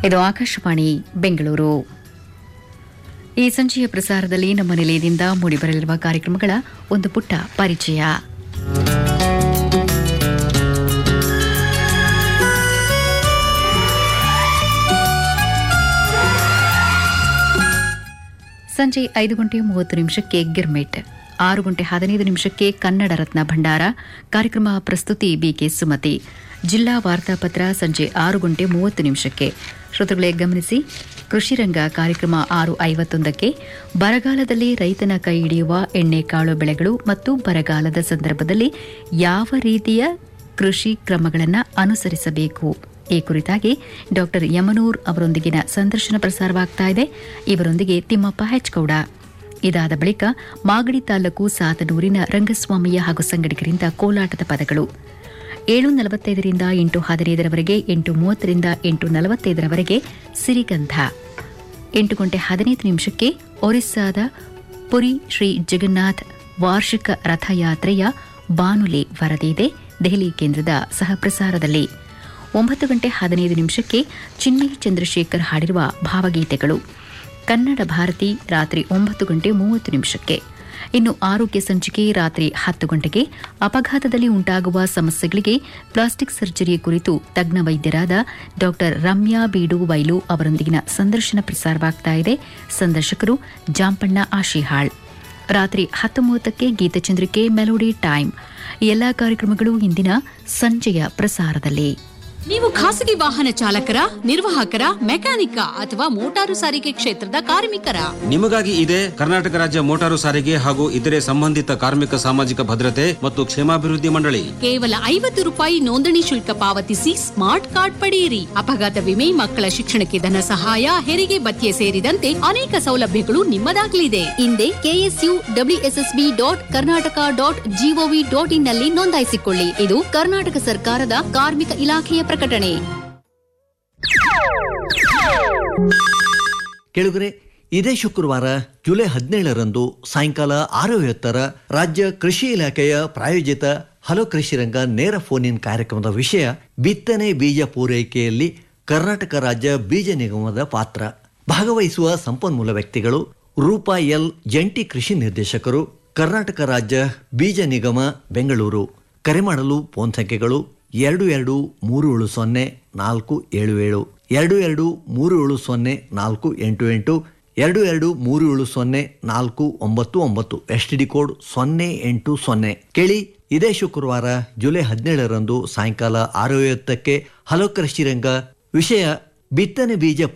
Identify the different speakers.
Speaker 1: ಇದು ಆಕಾಶವಾಣಿ ಬೆಂಗಳೂರು ಈ ಸಂಜೆಯ ಪ್ರಸಾರದಲ್ಲಿ ನಮ್ಮ ನಿಲಯದಿಂದ ಮೂಡಿಬರಲಿರುವ ಕಾರ್ಯಕ್ರಮಗಳ ಒಂದು ಪುಟ್ಟ ಪರಿಚಯ ಸಂಜೆ ಐದು ಗಂಟೆ ಮೂವತ್ತು ನಿಮಿಷಕ್ಕೆ ಗಿರ್ಮೆಟ್ ಆರು ಗಂಟೆ ಹದಿನೈದು ನಿಮಿಷಕ್ಕೆ ಕನ್ನಡ ರತ್ನ ಭಂಡಾರ ಕಾರ್ಯಕ್ರಮ ಪ್ರಸ್ತುತಿ ಬಿಕೆ ಸುಮತಿ ಜಿಲ್ಲಾ ವಾರ್ತಾಪತ್ರ ಸಂಜೆ ಆರು ಗಂಟೆ ಮೂವತ್ತು ನಿಮಿಷಕ್ಕೆ ಶ್ರೋತೃಗಳೇ ಗಮನಿಸಿ ಕೃಷಿರಂಗ ಕಾರ್ಯಕ್ರಮ ಆರು ಐವತ್ತೊಂದಕ್ಕೆ ಬರಗಾಲದಲ್ಲಿ ರೈತನ ಕೈ ಹಿಡಿಯುವ ಎಣ್ಣೆಕಾಳು ಬೆಳೆಗಳು ಮತ್ತು ಬರಗಾಲದ ಸಂದರ್ಭದಲ್ಲಿ ಯಾವ ರೀತಿಯ ಕೃಷಿ ಕ್ರಮಗಳನ್ನು ಅನುಸರಿಸಬೇಕು ಈ ಕುರಿತಾಗಿ ಡಾಕ್ಟರ್ ಯಮನೂರ್ ಅವರೊಂದಿಗಿನ ಸಂದರ್ಶನ ಪ್ರಸಾರವಾಗ್ತಾ ಇದೆ ಇವರೊಂದಿಗೆ ತಿಮ್ಮಪ್ಪ ಹೆಚ್ಗೌಡ ಇದಾದ ಬಳಿಕ ಮಾಗಡಿ ತಾಲೂಕು ಸಾತನೂರಿನ ರಂಗಸ್ವಾಮಿಯ ಹಾಗೂ ಸಂಗಡಿಗರಿಂದ ಕೋಲಾಟದ ಪದಗಳು ಏಳು ನಲವತ್ತೈದರಿಂದ ಎಂಟು ಹದಿನೈದರವರೆಗೆ ಎಂಟು ಮೂವತ್ತರಿಂದ ಎಂಟು ನಲವತ್ತೈದರವರೆಗೆ ಸಿರಿಗಂಧ ಎಂಟು ಗಂಟೆ ಹದಿನೈದು ನಿಮಿಷಕ್ಕೆ ಒರಿಸ್ಸಾದ ಪುರಿ ಶ್ರೀ ಜಗನ್ನಾಥ್ ವಾರ್ಷಿಕ ರಥಯಾತ್ರೆಯ ಬಾನುಲಿ ವರದಿ ಇದೆ ದೆಹಲಿ ಕೇಂದ್ರದ ಸಹಪ್ರಸಾರದಲ್ಲಿ ಒಂಬತ್ತು ಗಂಟೆ ಹದಿನೈದು ನಿಮಿಷಕ್ಕೆ ಚಿನ್ಮೈ ಚಂದ್ರಶೇಖರ್ ಹಾಡಿರುವ ಭಾವಗೀತೆಗಳು ಕನ್ನಡ ಭಾರತಿ ರಾತ್ರಿ ಒಂಬತ್ತು ಗಂಟೆ ಮೂವತ್ತು ನಿಮಿಷಕ್ಕೆ ಇನ್ನು ಆರೋಗ್ಯ ಸಂಚಿಕೆ ರಾತ್ರಿ ಹತ್ತು ಗಂಟೆಗೆ ಅಪಘಾತದಲ್ಲಿ ಉಂಟಾಗುವ ಸಮಸ್ಯೆಗಳಿಗೆ ಪ್ಲಾಸ್ಟಿಕ್ ಸರ್ಜರಿ ಕುರಿತು ತಜ್ಞ ವೈದ್ಯರಾದ ಡಾ ರಮ್ಯಾ ಬೀಡು ವೈಲು ಅವರೊಂದಿಗಿನ ಸಂದರ್ಶನ ಪ್ರಸಾರವಾಗ್ತಾ ಇದೆ ಸಂದರ್ಶಕರು ಜಾಂಪಣ್ಣ ಆಶಿಹಾಳ್ ರಾತ್ರಿ ಹತ್ತು ಮೂವತ್ತಕ್ಕೆ ಗೀತಚಂದ್ರಿಕೆ ಮೆಲೋಡಿ ಟೈಮ್ ಈ ಎಲ್ಲಾ ಕಾರ್ಯಕ್ರಮಗಳು ಇಂದಿನ ಸಂಜೆಯ ಪ್ರಸಾರದಲ್ಲಿ
Speaker 2: ನೀವು ಖಾಸಗಿ ವಾಹನ ಚಾಲಕರ ನಿರ್ವಾಹಕರ ಮೆಕ್ಯಾನಿಕ ಅಥವಾ ಮೋಟಾರು ಸಾರಿಗೆ ಕ್ಷೇತ್ರದ ಕಾರ್ಮಿಕರ
Speaker 3: ನಿಮಗಾಗಿ ಇದೆ ಕರ್ನಾಟಕ ರಾಜ್ಯ ಮೋಟಾರು ಸಾರಿಗೆ ಹಾಗೂ ಇತರೆ ಸಂಬಂಧಿತ ಕಾರ್ಮಿಕ ಸಾಮಾಜಿಕ ಭದ್ರತೆ ಮತ್ತು ಕ್ಷೇಮಾಭಿವೃದ್ಧಿ ಮಂಡಳಿ
Speaker 2: ಕೇವಲ ಐವತ್ತು ರೂಪಾಯಿ ನೋಂದಣಿ ಶುಲ್ಕ ಪಾವತಿಸಿ ಸ್ಮಾರ್ಟ್ ಕಾರ್ಡ್ ಪಡೆಯಿರಿ ಅಪಘಾತ ವಿಮೆ ಮಕ್ಕಳ ಶಿಕ್ಷಣಕ್ಕೆ ಧನ ಸಹಾಯ ಹೆರಿಗೆ ಭತ್ಯೆ ಸೇರಿದಂತೆ ಅನೇಕ ಸೌಲಭ್ಯಗಳು ನಿಮ್ಮದಾಗಲಿದೆ ಹಿಂದೆ KSU WSSB dot Karnataka dot GOV dot in ನಲ್ಲಿ ನೋಂದಾಯಿಸಿಕೊಳ್ಳಿ ಇದು ಕರ್ನಾಟಕ ಸರ್ಕಾರದ ಕಾರ್ಮಿಕ ಇಲಾಖೆಯ ಪ್ರಕಟಣೆ
Speaker 4: ಕೆಳಗರೆ ಇದೇ ಶುಕ್ರವಾರ ಜುಲೈ ಹದಿನೇಳರಂದು ಸಾಯಂಕಾಲ ಆರು ಐವತ್ತರ ರಾಜ್ಯ ಕೃಷಿ ಇಲಾಖೆಯ ಪ್ರಾಯೋಜಿತ ಹಲೋ ಕೃಷಿ ರಂಗ ನೇರ ಫೋನ್ ಇನ್ ಕಾರ್ಯಕ್ರಮದ ವಿಷಯ ಬಿತ್ತನೆ ಬೀಜ ಪೂರೈಕೆಯಲ್ಲಿ ಕರ್ನಾಟಕ ರಾಜ್ಯ ಬೀಜ ನಿಗಮದ ಪಾತ್ರ ಭಾಗವಹಿಸುವ ಸಂಪನ್ಮೂಲ ವ್ಯಕ್ತಿಗಳು ರೂಪಾ ಎಲ್ ಜಂಟಿ ಕೃಷಿ ನಿರ್ದೇಶಕರು ಕರ್ನಾಟಕ ರಾಜ್ಯ ಬೀಜ ನಿಗಮ ಬೆಂಗಳೂರು ಕರೆ ಮಾಡಲು ಫೋನ್ ಸಂಖ್ಯೆಗಳು ಎರಡು ಎರಡು ಮೂರು ಏಳು ಸೊನ್ನೆ ನಾಲ್ಕು ಏಳು ಏಳು ಎರಡು ಎರಡು ಮೂರು ಏಳು ಸೊನ್ನೆ ನಾಲ್ಕು ಎಂಟು ಎಂಟು ಎರಡು ಎರಡು ಮೂರು ಏಳು ಸೊನ್ನೆ ನಾಲ್ಕು ಒಂಬತ್ತು ಒಂಬತ್ತು ಎಸ್ ಟಿ ಡಿ ಕೋಡ್ ಸೊನ್ನೆ ಎಂಟು ಸೊನ್ನೆ ಕೇಳಿ ಇದೇ ಶುಕ್ರವಾರ ಜುಲೈ ಹದಿನೇಳರಂದು ಸಾಯಂಕಾಲ ಆರು ಐವತ್ತಕ್ಕೆ ಹಲೋ ಕೃಷಿ ರಂಗ ವಿಷಯ ಬಿತ್ತನೆ ಬೀಜ